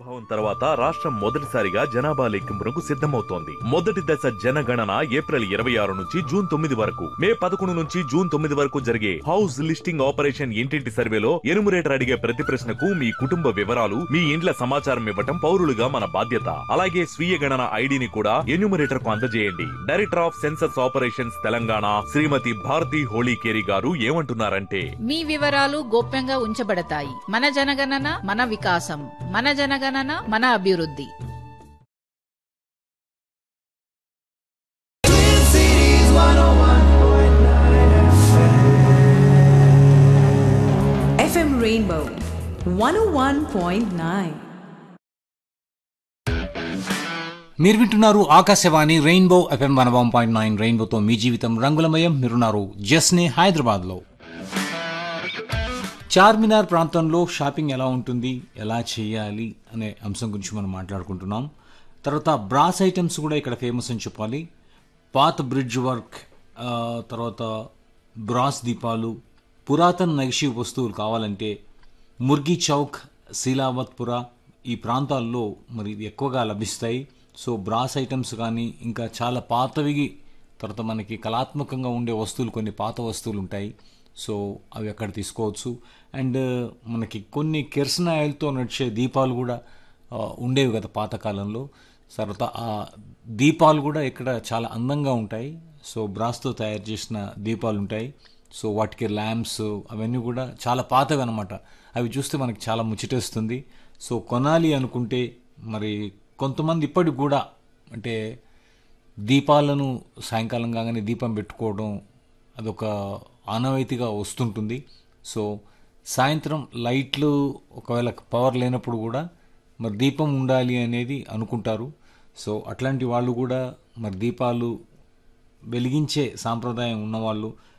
ఆవిర్భావం తర్వాత రాష్ట్రం మొదటిసారిగా జనాభా లెక్కింపునకు సిద్ధమవుతోంది మొదటి దశ జనగణన ఏప్రిల్ ఇరవై ఆరు నుంచి జూన్ తొమ్మిది వరకు మే పదకొండు నుంచి జూన్ తొమ్మిది వరకు జరిగే హౌస్ లిస్టింగ్ ఆపరేషన్ ఇంటింటి సర్వేలో ఎనుమరేటర్ అడిగే ప్రతి ప్రశ్నకు మీ కుటుంబ వివరాలు మీ ఇండ్ల సమాచారం ఇవ్వటం పౌరులుగా మన బాధ్యత అలాగే స్వీయ గణన ఐడిని కూడా ఎన్యూమరేటర్ కు అందజేయండి director of census operations Telangana Shrimati Bharati Holikeri garu ఏమంటున్నారంటే మీ వివరాలు గోప్యంగా ఉంచబడతాయి మన జనగణన మన వికాసం మన జనగణన మన అభివృద్ధి FM Rainbow 101.9. మీరు వింటున్నారు Akashvani rainbow FM one one point nine రెయిన్బోతో మీ జీవితం రంగులమయం మీరున్నారు జస్నే హైదరాబాద్లో చార్మినార్ ప్రాంతంలో షాపింగ్ ఎలా ఉంటుంది ఎలా చేయాలి అనే అంశం గురించి మనం మాట్లాడుకుంటున్నాం తర్వాత బ్రాస్ ఐటమ్స్ కూడా ఇక్కడ ఫేమస్ అని చెప్పాలి పాత బ్రిడ్జ్ వర్క్ ఆ, తర్వాత బ్రాస్ దీపాలు పురాతన నగిషి వస్తువులు కావాలంటే ముర్గి చౌక్ శీలావత్పుర ఈ ప్రాంతాల్లో మరి ఇవి ఎక్కువగా లభిస్తాయి సో బ్రాస్ ఐటమ్స్ కానీ ఇంకా చాలా పాతవి తర్వాత మనకి కళాత్మకంగా ఉండే వస్తువులు కొన్ని పాత వస్తువులు ఉంటాయి సో అవి అక్కడ తీసుకోవచ్చు అండ్ మనకి కొన్ని కిరసన ఆయిల్తో నడిచే దీపాలు కూడా ఆ, ఉండేవి కదా పాతకాలంలో తర్వాత ఆ దీపాలు కూడా ఇక్కడ చాలా అందంగా ఉంటాయి సో బ్రాస్తో తయారు చేసిన దీపాలు ఉంటాయి సో వాటికి ల్యాంప్స్ అవన్నీ కూడా చాలా పాతవి అనమాట అవి చూస్తే మనకి చాలా ముచ్చటేస్తుంది సో కొనాలి అనుకుంటే మరి కొంతమంది ఇప్పటికి కూడా అంటే దీపాలను సాయంకాలం కాగానే దీపం పెట్టుకోవడం అదొక ఆనవాయితీగా వస్తుంటుంది సో సాయంత్రం లైట్లు ఒకవేళ పవర్ లేనప్పుడు కూడా మరి దీపం ఉండాలి అనేది అనుకుంటారు సో అట్లాంటి వాళ్ళు కూడా మరి దీపాలు వెలిగించే సాంప్రదాయం ఉన్నవాళ్ళు